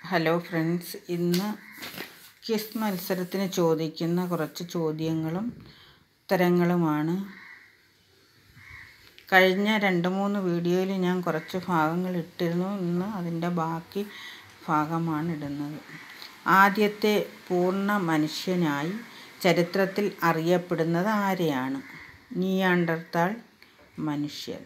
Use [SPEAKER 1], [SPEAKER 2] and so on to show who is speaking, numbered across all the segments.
[SPEAKER 1] hello friends ഇന്ന് quiz മത്സരത്തിന് ചോദിക്കുന്ന കുറച്ച് ചോദ്യങ്ങളും ഉത്തരങ്ങളുമാണ് കഴിഞ്ഞ രണ്ട് മൂന്ന് വീഡിയോയിൽ ഞാൻ കുറച്ച് ഭാഗങ്ങൾ ഇട്ടിരുന്നു ഇന്ന് അതിൻ്റെ ബാക്കി ഭാഗമാണ് ഇടുന്നത് ആദ്യത്തെ പൂർണ്ണ മനുഷ്യനായി ചരിത്രത്തിൽ അറിയപ്പെടുന്നത് ആരെയാണ് നിയാണ്ടർത്താൾ മനുഷ്യൻ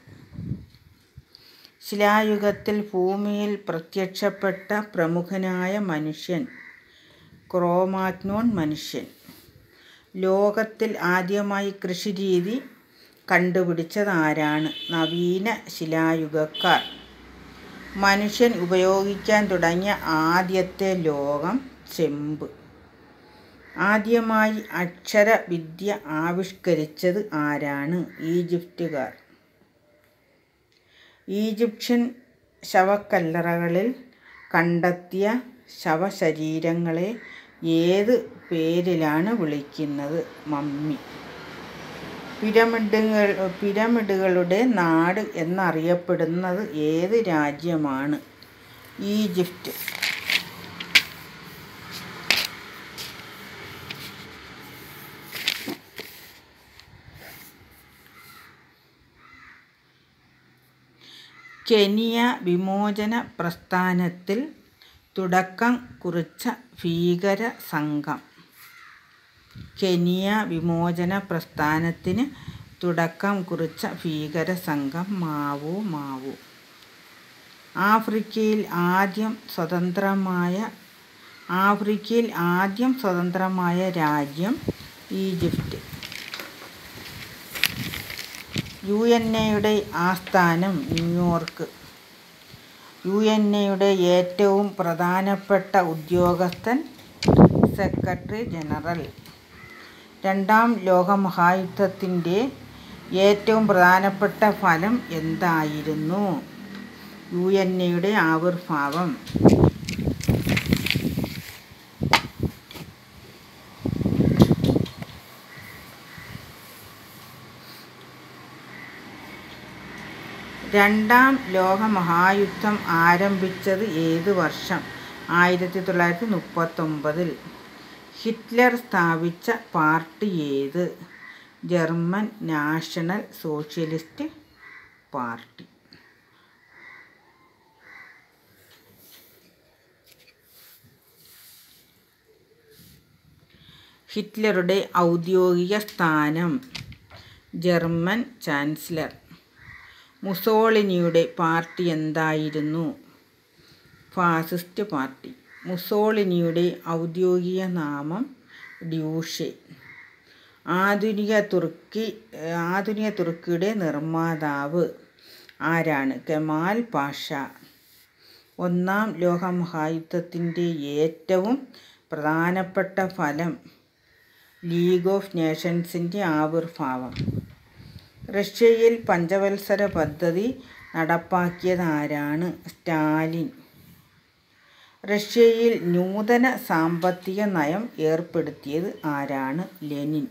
[SPEAKER 1] ശിലായുഗത്തിൽ ഭൂമിയിൽ പ്രത്യക്ഷപ്പെട്ട പ്രമുഖനായ മനുഷ്യൻ ക്രോമാഗ്നോൺ മനുഷ്യൻ ലോകത്തിൽ ആദ്യമായി കൃഷിരീതി കണ്ടുപിടിച്ചത് ആരാണ് നവീന ശിലായുഗക്കാർ മനുഷ്യൻ ഉപയോഗിക്കാൻ തുടങ്ങിയ ആദ്യത്തെ ലോകം ചെമ്പ് ആദ്യമായി അക്ഷരവിദ്യ ആവിഷ്കരിച്ചത് ആരാണ് ഈജിപ്തുകാർ ഈജിപ്ഷ്യൻ ശവക്കല്ലറകളിൽ കണ്ടെത്തിയ ശവശരീരങ്ങളെ ഏത് പേരിലാണ് വിളിക്കുന്നത് മമ്മി പിരമിഡുകൾ പിരമിഡുകളുടെ നാട് എന്നറിയപ്പെടുന്നത് ഏത് രാജ്യമാണ് ഈജിപ്റ്റ് കെനിയ വിമോചന പ്രസ്ഥാനത്തിൽ തുടക്കം കുറിച്ച ഭീകര സംഘം കെനിയ വിമോചന പ്രസ്ഥാനത്തിന് തുടക്കം കുറിച്ച ഭീകര സംഘം മാവോ മാവോ ആഫ്രിക്കയിൽ ആദ്യം സ്വതന്ത്രമായ ആഫ്രിക്കയിൽ ആദ്യം സ്വതന്ത്രമായ രാജ്യം ഈജിപ്റ്റ് യു എൻ എയുടെ ആസ്ഥാനം ന്യൂയോർക്ക് യു എൻ എയുടെ ഏറ്റവും പ്രധാനപ്പെട്ട ഉദ്യോഗസ്ഥൻ സെക്രട്ടറി ജനറൽ രണ്ടാം ലോകമഹായുദ്ധത്തിൻ്റെ ഏറ്റവും പ്രധാനപ്പെട്ട ഫലം എന്തായിരുന്നു യു എൻ എയുടെ ആവിർഭാവം രണ്ടാം ലോകമഹായുദ്ധം ആരംഭിച്ചത് ഏത് വർഷം ആയിരത്തി തൊള്ളായിരത്തി മുപ്പത്തൊമ്പതിൽ ഹിറ്റ്ലർ സ്ഥാപിച്ച പാർട്ടി ഏത് ജർമ്മൻ നാഷണൽ സോഷ്യലിസ്റ്റ് പാർട്ടി ഹിറ്റ്ലറുടെ ഔദ്യോഗിക സ്ഥാനം ജർമ്മൻ ചാൻസലർ മുസോളിനിയുടെ പാർട്ടി എന്തായിരുന്നു ഫാസിസ്റ്റ് പാർട്ടി മുസോളിനിയുടെ ഔദ്യോഗിക നാമം ഡ്യൂഷെ ആധുനിക തുർക്കി ആധുനിക തുർക്കിയുടെ നിർമ്മാതാവ് ആരാണ് കെമാൽ പാഷ ഒന്നാം ലോകമഹായുദ്ധത്തിൻ്റെ ഏറ്റവും പ്രധാനപ്പെട്ട ഫലം ലീഗ് ഓഫ് നേഷൻസിൻ്റെ ആവിർഭാവം റഷ്യയിൽ പഞ്ചവത്സര പദ്ധതി നടപ്പാക്കിയത് ആരാണ് സ്റ്റാലിൻ റഷ്യയിൽ നൂതന സാമ്പത്തിക നയം ഏർപ്പെടുത്തിയത് ആരാണ് ലെനിൻ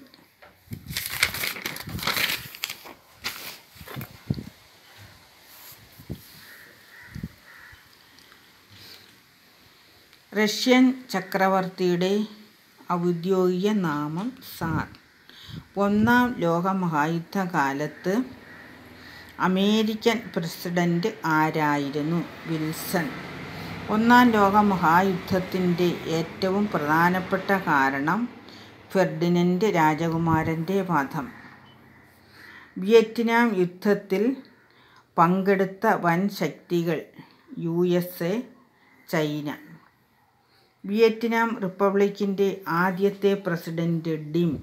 [SPEAKER 1] റഷ്യൻ ചക്രവർത്തിയുടെ ഔദ്യോഗിക നാമം സാർ ഒന്നാം ലോകമഹായുദ്ധകാലത്ത് അമേരിക്കൻ പ്രസിഡന്റ് ആരായിരുന്നു വിൽസൺ ഒന്നാം ലോകമഹായുദ്ധത്തിൻ്റെ ഏറ്റവും പ്രധാനപ്പെട്ട കാരണം ഫെർഡിനൻഡ് രാജകുമാരൻ്റെ വധം വിയറ്റ്നാം യുദ്ധത്തിൽ പങ്കെടുത്ത വൻ ശക്തികൾ U S A China Vietnam റിപ്പബ്ലിക്കിൻ്റെ ആദ്യത്തെ പ്രസിഡന്റ് ഡിം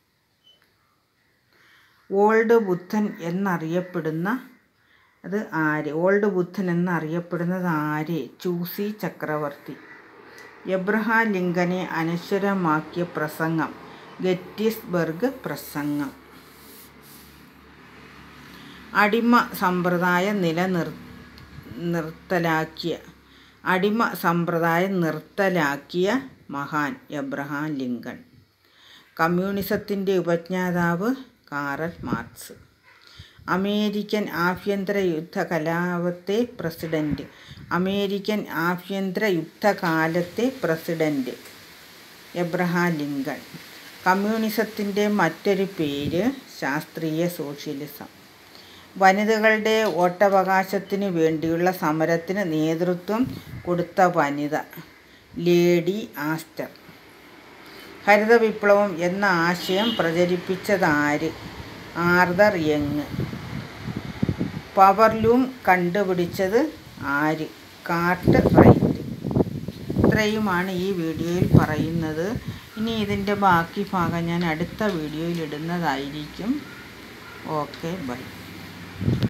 [SPEAKER 1] ഓൾഡ് ബുദ്ധൻ എന്നറിയപ്പെടുന്ന അത് ആര് ഓൾഡ് ബുദ്ധൻ എന്നറിയപ്പെടുന്നത് ആര് ചൂസി ചക്രവർത്തി എബ്രഹാം ലിങ്കനെ അനശ്വരമാക്കിയ പ്രസംഗം ഗെറ്റിസ്ബർഗ് പ്രസംഗം അടിമ സമ്പ്രദായം നിലനിർ നിർത്തലാക്കിയ അടിമ സമ്പ്രദായം നിർത്തലാക്കിയ മഹാൻ എബ്രഹാം ലിങ്കൺ കമ്മ്യൂണിസത്തിൻ്റെ ഉപജ്ഞാതാവ് കാറൽ മാർക്സ് അമേരിക്കൻ ആഭ്യന്തര യുദ്ധ കലാപത്തെ പ്രസിഡന്റ് അമേരിക്കൻ ആഭ്യന്തര യുദ്ധകാലത്തെ പ്രസിഡന്റ് എബ്രഹാം ലിങ്കൺ കമ്മ്യൂണിസത്തിൻ്റെ മറ്റൊരു പേര് ശാസ്ത്രീയ സോഷ്യലിസം വനിതകളുടെ വോട്ടവകാശത്തിനു വേണ്ടിയുള്ള സമരത്തിന് നേതൃത്വം കൊടുത്ത വനിത ലേഡി ആസ്റ്റർ ഹരിത വിപ്ലവം എന്ന ആശയം പ്രചരിപ്പിച്ചതാര് ആർതർ യങ് പവർലൂം കണ്ടുപിടിച്ചത് ആര് കാർട്ട് റൈറ്റ് ഇത്രയുമാണ് ഈ വീഡിയോയിൽ പറയുന്നത് ഇനി ഇതിൻ്റെ ബാക്കി ഭാഗം ഞാൻ അടുത്ത വീഡിയോയിൽ ഇടുന്നതായിരിക്കും ഓക്കെ ബൈ